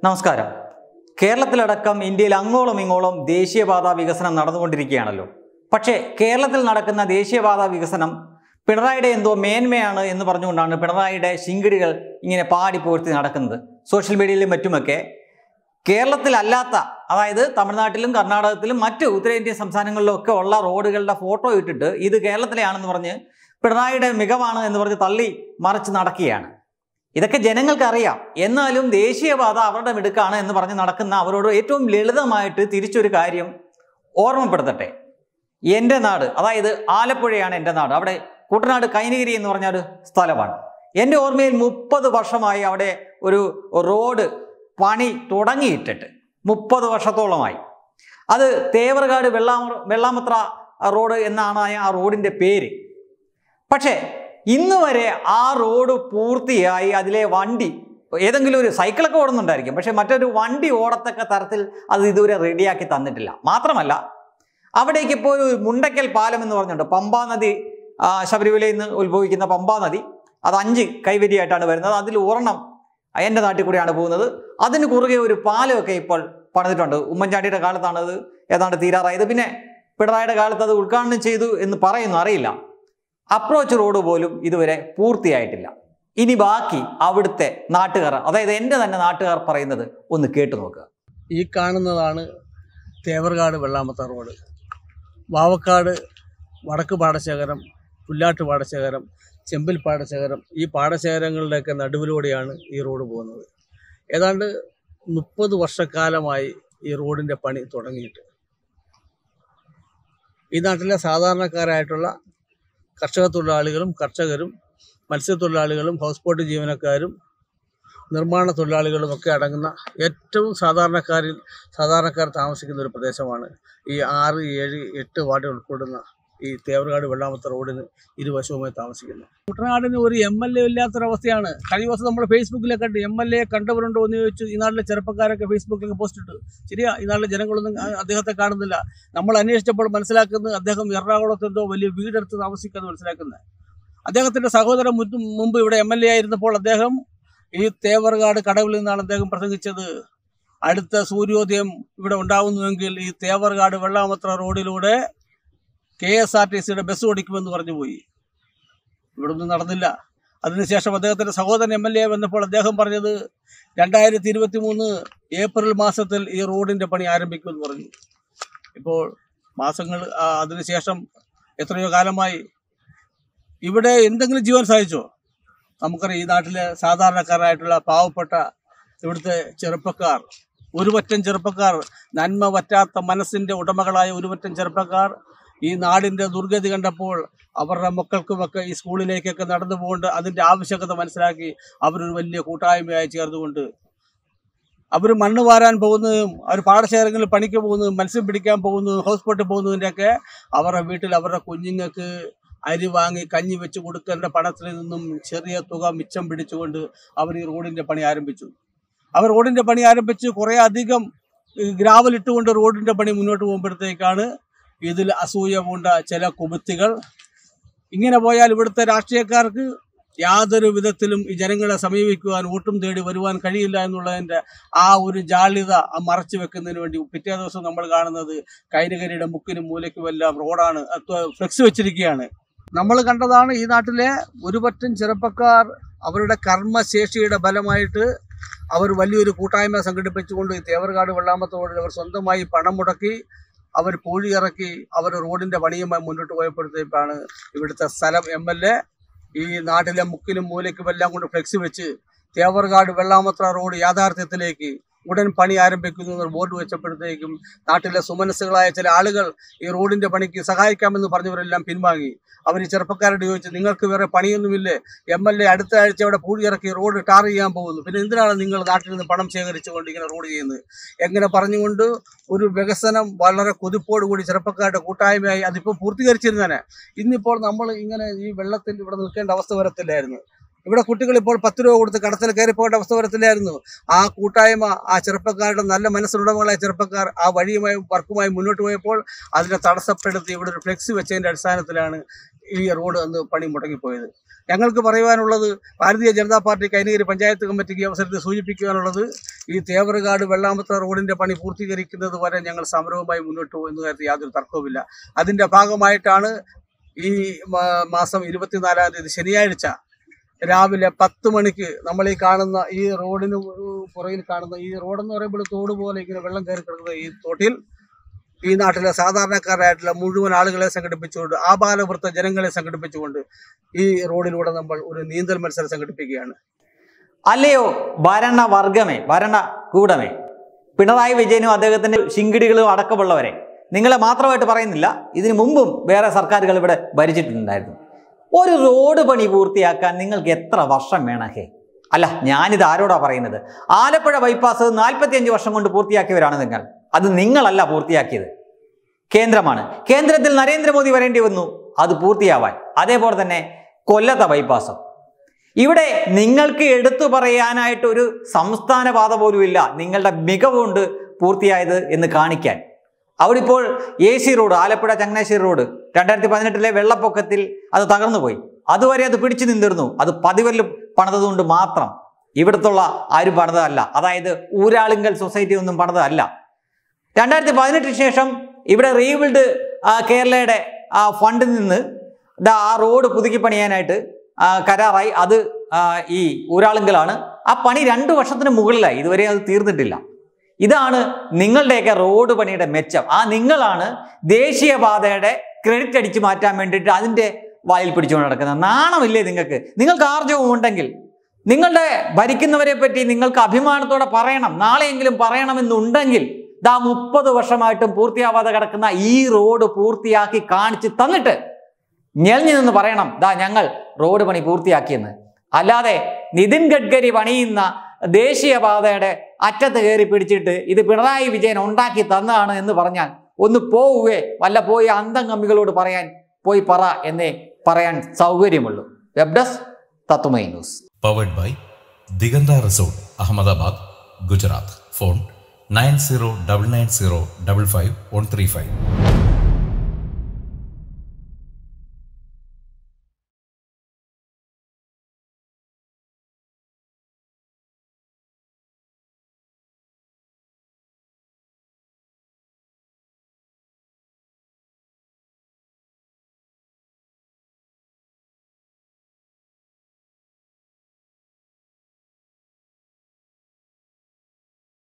നമസ്കാരം കേരളത്തിലടക്കം ഇന്ത്യയിൽ അങ്ങോളം ഇങ്ങോളം ദേശീയപാത വികസനം നടന്നുകൊണ്ടിരിക്കുകയാണല്ലോ പക്ഷേ കേരളത്തിൽ നടക്കുന്ന ദേശീയപാത വികസനം പിണറായിയുടെ എന്തോ മേന്മയാണ് എന്ന് പറഞ്ഞുകൊണ്ടാണ് പിണറായിയുടെ ശിങ്കിടികൾ ഇങ്ങനെ പാടി പുകഴ്ത്തി നടക്കുന്നത് സോഷ്യൽ മീഡിയയിലും മറ്റുമൊക്കെ കേരളത്തിലല്ലാത്ത അതായത് തമിഴ്നാട്ടിലും കർണാടകത്തിലും മറ്റ് ഉത്തരേന്ത്യൻ സംസ്ഥാനങ്ങളിലും ഒക്കെ ഉള്ള റോഡുകളുടെ ഫോട്ടോ ഇട്ടിട്ട് ഇത് കേരളത്തിലെയാണെന്ന് പറഞ്ഞ് പിണറായിയുടെ മികവാണ് എന്ന് പറഞ്ഞ് തള്ളി മറിച്ച് നടക്കുകയാണ് ഇതൊക്കെ ജനങ്ങൾക്ക് അറിയാം എന്നാലും ദേശീയപാത അവരുടെ മിടുക്കാണ് എന്ന് പറഞ്ഞ് നടക്കുന്ന അവരോട് ഏറ്റവും ലളിതമായിട്ട് തിരിച്ചൊരു കാര്യം ഓർമ്മപ്പെടുത്തട്ടെ എൻ്റെ നാട് അതായത് ആലപ്പുഴയാണ് എൻ്റെ നാട് അവിടെ കുട്ടനാട് കൈനഗിരി എന്ന് പറഞ്ഞ ഒരു സ്ഥലമാണ് എൻ്റെ ഓർമ്മയിൽ മുപ്പത് വർഷമായി അവിടെ ഒരു റോഡ് പണി തുടങ്ങിയിട്ടിട്ട് മുപ്പത് വർഷത്തോളമായി അത് തേവറകാട് വെള്ളാമ വെള്ളാമത്ര റോഡ് എന്നാണ് ആ റോഡിൻ്റെ പേര് പക്ഷേ ഇന്ന് വരെ ആ റോഡ് പൂർത്തിയായി അതിലെ വണ്ടി ഏതെങ്കിലും ഒരു സൈക്കിളൊക്കെ ഓടുന്നുണ്ടായിരിക്കും പക്ഷെ മറ്റൊരു വണ്ടി ഓടത്തക്ക തരത്തിൽ അത് ഇതുവരെ റെഡിയാക്കി തന്നിട്ടില്ല മാത്രമല്ല അവിടേക്ക് ഇപ്പോൾ ഒരു മുണ്ടക്കൽ പാലം എന്ന് പറഞ്ഞിട്ടുണ്ട് പമ്പാ നദി ആ, ശബരിമലയിൽ നിന്ന് ഉത്ഭവിക്കുന്ന പമ്പാ നദി അത് അഞ്ച് കൈവരിയായിട്ടാണ് വരുന്നത് അതിൽ ഒരെണ്ണം എൻ്റെ നാട്ടിൽ കൂടിയാണ് പോകുന്നത് അതിന് കുറുകെ ഒരു പാലമൊക്കെ ഇപ്പോൾ പണിതിട്ടുണ്ട് ഉമ്മൻചാണ്ടിയുടെ കാലത്താണ് അത് ഏതാണ്ട് തീരാറായത് പിന്നെ പിണറായിയുടെ കാലത്ത് അത് ഉദ്ഘാടനം ചെയ്തു എന്ന് പറയുന്നു അറിയില്ല അപ്രോച്ച് റോഡ് പോലും ഇതുവരെ പൂർത്തിയായിട്ടില്ല ഇനി ബാക്കി അവിടുത്തെ നാട്ടുകാർ അതായത് എൻ്റെ തന്നെ നാട്ടുകാർ പറയുന്നത് ഒന്ന് കേട്ടു നോക്കുക ഈ കാണുന്നതാണ് തേവർകാട് വെള്ളാമത്ത റോഡ് വാവക്കാട് വടക്ക് പാടശേഖരം പുല്ലാട്ട് പാടശേഖരം ചെമ്പിൽ പാടശേഖരം ഈ പാടശേഖരങ്ങളുടെയൊക്കെ നടുവിലൂടെയാണ് ഈ റോഡ് പോകുന്നത് ഏതാണ്ട് മുപ്പത് വർഷക്കാലമായി ഈ റോഡിൻ്റെ പണി തുടങ്ങിയിട്ട് ഈ നാട്ടിലെ സാധാരണക്കാരായിട്ടുള്ള കർഷക തൊഴിലാളികളും കർഷകരും മത്സ്യത്തൊഴിലാളികളും ഹൗസ് ബോട്ട് ജീവനക്കാരും നിർമ്മാണ തൊഴിലാളികളും ഒക്കെ അടങ്ങുന്ന ഏറ്റവും സാധാരണക്കാരിൽ സാധാരണക്കാർ താമസിക്കുന്ന ഒരു പ്രദേശമാണ് ഈ ആറ് ഏഴ് എട്ട് വാർഡ് ഉൾപ്പെടുന്ന ഈ തേവർകാട് വെള്ളാമത്ത റോഡിന് ഇരുവശവുമായി താമസിക്കുന്നു കുട്ടനാടിന് ഒരു എം എൽ എ ഇല്ലാത്തൊരവസ്ഥയാണ് കഴിഞ്ഞ ദിവസം നമ്മൾ ഫേസ്ബുക്കിലൊക്കെ കണ്ട് എം എൽ എ കണ്ടവരുണ്ടോ എന്ന് ചോദിച്ചു ഈ നാട്ടിലെ ചെറുപ്പക്കാരൊക്കെ ഫേസ്ബുക്കിലൊക്കെ പോസ്റ്റ് ഇട്ടു ശരിയാ ഈ നാട്ടിലെ ജനങ്ങളൊന്നും ആ- അദ്ദേഹത്തെ കാണുന്നില്ല നമ്മൾ അന്വേഷിച്ചപ്പോൾ മനസ്സിലാക്കുന്നത് അദ്ദേഹം എറണാകുളത്ത് എന്തോ വലിയ വീടെടുത്ത് താമസിക്കുന്നത് മനസ്സിലാക്കുന്നത് അദ്ദേഹത്തിന്റെ സഹോദരൻ മുൻ- മുമ്പ് ഇവിടെ എം എൽ എ ആയിരുന്നപ്പോൾ അദ്ദേഹം ഈ തേവർകാട് കടവിൽ നിന്നാണ് അദ്ദേഹം പ്രസംഗിച്ചത് അടുത്ത സൂര്യോദയം ഇവിടെ ഉണ്ടാവുന്നുവെങ്കിൽ ഈ തേവർകാട് വെള്ളാമത്ര റോഡിലൂടെ കെ എസ് ആർ ടി സിയുടെ ബസ് ഓടിക്കുമെന്ന് പറഞ്ഞു പോയി ഇവിടെ ഒന്നും നടന്നില്ല അതിനുശേഷം അദ്ദേഹത്തിന്റെ സഹോദരൻ എം എൽ എ വന്നപ്പോൾ അദ്ദേഹം പറഞ്ഞത് രണ്ടായിരത്തി ഇരുപത്തി മൂന്ന് ഏപ്രിൽ മാസത്തിൽ ഈ റോഡിന്റെ പണി ആരംഭിക്കുമെന്ന് പറഞ്ഞു ഇപ്പോൾ മാസങ്ങൾ ആ, അതിനുശേഷം എത്രയോ കാലമായി ഇവിടെ എന്തെങ്കിലും ജീവൻ സാധിച്ചോ നമുക്കറിയാം ഈ നാട്ടിലെ സാധാരണക്കാരായിട്ടുള്ള പാവപ്പെട്ട ഇവിടുത്തെ ചെറുപ്പക്കാർ ഒരുപറ്റം ചെറുപ്പക്കാർ നന്മ പറ്റാത്ത മനസ്സിന്റെ ഉടമകളായ ഒരുപറ്റം ചെറുപ്പക്കാർ ഈ നാടിന്റെ ദുർഗതി കണ്ടപ്പോൾ അവരുടെ മക്കൾക്കുമൊക്കെ ഈ സ്കൂളിലേക്കൊക്കെ നടന്നു പോകൊണ്ട് അതിന്റെ ആവശ്യകത മനസ്സിലാക്കി അവരൊരു വലിയ കൂട്ടായ്മയായി ചേർന്നുകൊണ്ട് അവർ മണ്ണ് വാരാൻ പോകുന്നതും അവർ പാടശേഖരങ്ങളിൽ പണിക്ക് പോകുന്നതും മത്സ്യം പിടിക്കാൻ പോകുന്നതും ഹൗസ് ബോട്ടിൽ പോകുന്നതിൻ്റെയൊക്കെ അവരുടെ വീട്ടിൽ അവരുടെ കുഞ്ഞുങ്ങൾക്ക് അരി വാങ്ങി കഞ്ഞി വെച്ച് കൊടുക്കേണ്ട പണത്തിൽ നിന്നും ചെറിയ തുക മിച്ചം പിടിച്ചുകൊണ്ട് അവർ ഈ റോഡിന്റെ പണി ആരംഭിച്ചു അവർ റോഡിന്റെ പണി ആരംഭിച്ച് കുറേ അധികം ഗ്രാവൽ ഇട്ടുകൊണ്ട് റോഡിന്റെ പണി മുന്നോട്ട് പോകുമ്പോഴത്തേക്കാണ് ഇതിൽ അസൂയ പൂണ്ട ചില കുബുത്തികൾ ഇങ്ങനെ പോയാൽ ഇവിടുത്തെ രാഷ്ട്രീയക്കാർക്ക് യാതൊരു വിധത്തിലും ഈ ജനങ്ങളെ സമീപിക്കുവാൻ വോട്ടും തേടി വരുവാൻ കഴിയില്ല എന്നുള്ളതിന്റെ ആ ഒരു ജാള്യത ആ മറച്ചു വെക്കുന്നതിന് വേണ്ടി പിറ്റേ ദിവസം നമ്മൾ കാണുന്നത് കൈനകരിയുടെ മുക്കിനും മൂലയ്ക്കുമെല്ലാം റോഡാണ് ഫ്ലെക്സ് വെച്ചിരിക്കുകയാണ് നമ്മൾ കണ്ടതാണ് ഈ നാട്ടിലെ ഒരുപറ്റം ചെറുപ്പക്കാർ അവരുടെ കർമ്മശേഷിയുടെ ഫലമായിട്ട് അവർ വലിയൊരു കൂട്ടായ്മ സംഘടിപ്പിച്ചുകൊണ്ട് ഈ തേവർകാട് വെള്ളാമത്ത റോഡിൽ അവർ സ്വന്തമായി പണം മുടക്കി അവർ പൂഴി ഇറക്കി അവർ റോഡിന്റെ പണിയുമായി മുന്നോട്ട് പോയപ്പോഴത്തേക്കാണ് ഇവിടുത്തെ സ്ഥലം എം എൽ എ ഈ നാട്ടിലെ മുക്കിലും മൂലയ്ക്കും എല്ലാം കൊണ്ട് ഫ്ലെക്സ് വെച്ച് തേവർകാട് വെള്ളാമത്ര റോഡ് യാഥാർത്ഥ്യത്തിലേക്ക് ഉടൻ പണി ആരംഭിക്കുന്നു എന്ന് ബോർഡ് വെച്ചപ്പോഴത്തേക്കും നാട്ടിലെ സുമനസ്സുകളായ ചില ആളുകൾ ഈ റോഡിന്റെ പണിക്ക് സഹായിക്കാമെന്ന് പറഞ്ഞവരെല്ലാം പിൻവാങ്ങി അവർ ഈ ചെറുപ്പക്കാരോട് ചോദിച്ചു നിങ്ങൾക്ക് വേറെ പണിയൊന്നുമില്ലേ എം എൽ എ അടുത്ത ആഴ്ച അവിടെ പൂഴി ഇറക്കി റോഡ് ടാർ ചെയ്യാൻ പോകുന്നു പിന്നെ എന്തിനാണ് നിങ്ങൾ നാട്ടിൽ നിന്ന് പണം ശേഖരിച്ചുകൊണ്ട് ഇങ്ങനെ റോഡ് ചെയ്യുന്നത് എങ്ങനെ പറഞ്ഞുകൊണ്ട് ഒരു വികസനം വളരെ കൊതിപ്പോടുകൂടി ചെറുപ്പക്കാരുടെ കൂട്ടായ്മയായി അതിപ്പോൾ പൂർത്തീകരിച്ചിരുന്നേനെ ഇന്നിപ്പോൾ നമ്മൾ ഇങ്ങനെ ഈ വെള്ളത്തിൽ ഇവിടെ നിൽക്കേണ്ട അവസ്ഥ വരത്തില്ലായിരുന്നു ഇവിടെ കുട്ടികൾ ഇപ്പോൾ പത്ത് രൂപ കൊടുത്ത് കടത്തിൽ കയറി പോകേണ്ട അവസ്ഥ വരത്തില്ലായിരുന്നു ആ കൂട്ടായ്മ ആ ചെറുപ്പക്കാരുടെ നല്ല മനസ്സിലുടമകളായ ചെറുപ്പക്കാർ ആ വഴിയുമായി വർക്കുമായി മുന്നോട്ട് പോയപ്പോൾ അതിനെ തടസ്സപ്പെടുത്തി ഇവിടെ ഒരു ഫ്ലെക്സ് വെച്ചതിന്റെ അടിസ്ഥാനത്തിലാണ് ഈ റോഡ് അന്ന് പണി മുടങ്ങിപ്പോയത് ഞങ്ങൾക്ക് പറയുവാനുള്ളത് ഭാരതീയ ജനതാ പാർട്ടി കൈനഗിരി പഞ്ചായത്ത് കമ്മിറ്റിക്ക് ഈ അവസരത്തിൽ സൂചിപ്പിക്കുവാനുള്ളത് ഈ തേവറുകാട് വെള്ളാമത്ര റോഡിന്റെ പണി പൂർത്തീകരിക്കുന്നത് വരെ ഞങ്ങൾ സമരവുമായി മുന്നോട്ട് പോകുന്ന കാര്യത്തിൽ യാതൊരു തർക്കവുമില്ല അതിന്റെ ഭാഗമായിട്ടാണ് ഈ മാ- മാസം ഇരുപത്തിനാലാം തീയതി ശനിയാഴ്ച രാവിലെ പത്ത് മണിക്ക് നമ്മൾ ഈ കാണുന്ന ഈ റോഡിന് പുറകിൽ കാണുന്ന ഈ റോഡെന്ന് പറയുമ്പോൾ തോട് പോലെ ഇങ്ങനെ വെള്ളം കയറി കിടക്കുന്ന ഈ തോട്ടിൽ ഈ നാട്ടിലെ സാധാരണക്കാരായിട്ടുള്ള മുഴുവൻ ആളുകളെ സംഘടിപ്പിച്ചുകൊണ്ട് ആബാലവൃത്ത ജനങ്ങളെ സംഘടിപ്പിച്ചുകൊണ്ട് ഈ റോഡിലൂടെ നമ്മൾ ഒരു നീന്തൽ മത്സരം സംഘടിപ്പിക്കുകയാണ് അല്ലയോ ഭരണവർഗമേ ഭരണകൂടമേ പിണറായി വിജയനും അദ്ദേഹത്തിന്റെ ശിങ്കിടികളും അടക്കമുള്ളവരെ നിങ്ങളെ മാത്രമായിട്ട് പറയുന്നില്ല ഇതിനു മുമ്പും വേറെ സർക്കാരുകൾ ഇവിടെ ഭരിച്ചിട്ടുണ്ടായിരുന്നു ഒരു റോഡ് പണി പൂർത്തിയാക്കാൻ നിങ്ങൾക്ക് എത്ര വർഷം വേണം ഹേ അല്ല ഞാനിത് ആരോടാ പറയുന്നത് ആലപ്പുഴ ബൈപ്പാസ് നാൽപ്പത്തിയഞ്ച് വർഷം കൊണ്ട് പൂർത്തിയാക്കിയവരാണ് നിങ്ങൾ അത് നിങ്ങളല്ല പൂർത്തിയാക്കിയത് കേന്ദ്രമാണ് കേന്ദ്രത്തിൽ നരേന്ദ്രമോദി വരേണ്ടി വന്നു അത് പൂർത്തിയാവാൻ അതേപോലെ തന്നെ കൊല്ലത്തെ ബൈപ്പാസും ഇവിടെ നിങ്ങൾക്ക് എടുത്തു പറയാനായിട്ട് ഒരു സംസ്ഥാന പാത പോലും ഇല്ല നിങ്ങളുടെ മികവുണ്ട് പൂർത്തിയായത് എന്ന് കാണിക്കാൻ അവിടെ ഇപ്പോൾ A C road Alappuzha Changanassery road രണ്ടായിരത്തി പതിനെട്ടിലെ വെള്ളപ്പൊക്കത്തിൽ അത് തകർന്നുപോയി അതുവരെ അത് പിടിച്ചു നിന്നിരുന്നു അത് പതിവല്ല് പണിതുകൊണ്ട് മാത്രം ഇവിടുത്തുള്ള ആരും പണിതല്ല അതായത് ഊരാളുങ്കൽ സൊസൈറ്റി ഒന്നും പണിതല്ല രണ്ടായിരത്തി പതിനെട്ടിന് ശേഷം ഇവിടെ റീബിൽഡ് കേരളയുടെ ആ ഫണ്ടിൽ നിന്ന് ദാ ആ റോഡ് പുതുക്കി പണിയാനായിട്ട് ആ, കരാറായി അത് ആ, ഈ ഊരാളുങ്കലാണ് ആ പണി രണ്ട് വർഷത്തിന് മുകളിലായി ഇതുവരെ അത് തീർന്നിട്ടില്ല ഇതാണ് നിങ്ങളുടെയൊക്കെ റോഡ് പണിയുടെ മെച്ചം ആ നിങ്ങളാണ് ദേശീയപാതയുടെ ക്രെഡിറ്റ് അടിച്ചു മാറ്റാൻ വേണ്ടിയിട്ട് അതിൻ്റെ വായിൽ പിടിച്ചുകൊണ്ട് നടക്കുന്നത് നാണമില്ലേ നിങ്ങൾക്ക് നിങ്ങൾക്ക് ആർജവും ഉണ്ടെങ്കിൽ നിങ്ങളുടെ ഭരിക്കുന്നവരെ പറ്റി നിങ്ങൾക്ക് അഭിമാനത്തോടെ പറയണം നാളെയെങ്കിലും പറയണമെന്നുണ്ടെങ്കിൽ ദാ മുപ്പത് വർഷമായിട്ടും പൂർത്തിയാവാതെ കിടക്കുന്ന ഈ റോഡ് പൂർത്തിയാക്കി കാണിച്ച് തന്നിട്ട് ഞെളിഞ്ഞു നിന്ന് പറയണം ദാ ഞങ്ങൾ റോഡ് പണി പൂർത്തിയാക്കിയെന്ന് അല്ലാതെ നിതിൻ ഗഡ്കരി പണിയുന്ന ദേശീയപാതയുടെ അറ്റത്ത് കയറി പിടിച്ചിട്ട് ഇത് പിണറായി വിജയൻ ഉണ്ടാക്കി തന്നതാണ് എന്ന് പറഞ്ഞാൽ ഒന്ന് പോവുകയെ വല്ല പോയി അന്തം കമ്മികളോട് പറയാൻ പോയി പറ എന്നേ പറയാൻ സൗകര്യമുള്ളൂ web desk Tatwamayi news powered by Diganta resort Ahmedabad Gujarat phone nine zero double nine zero double five one three five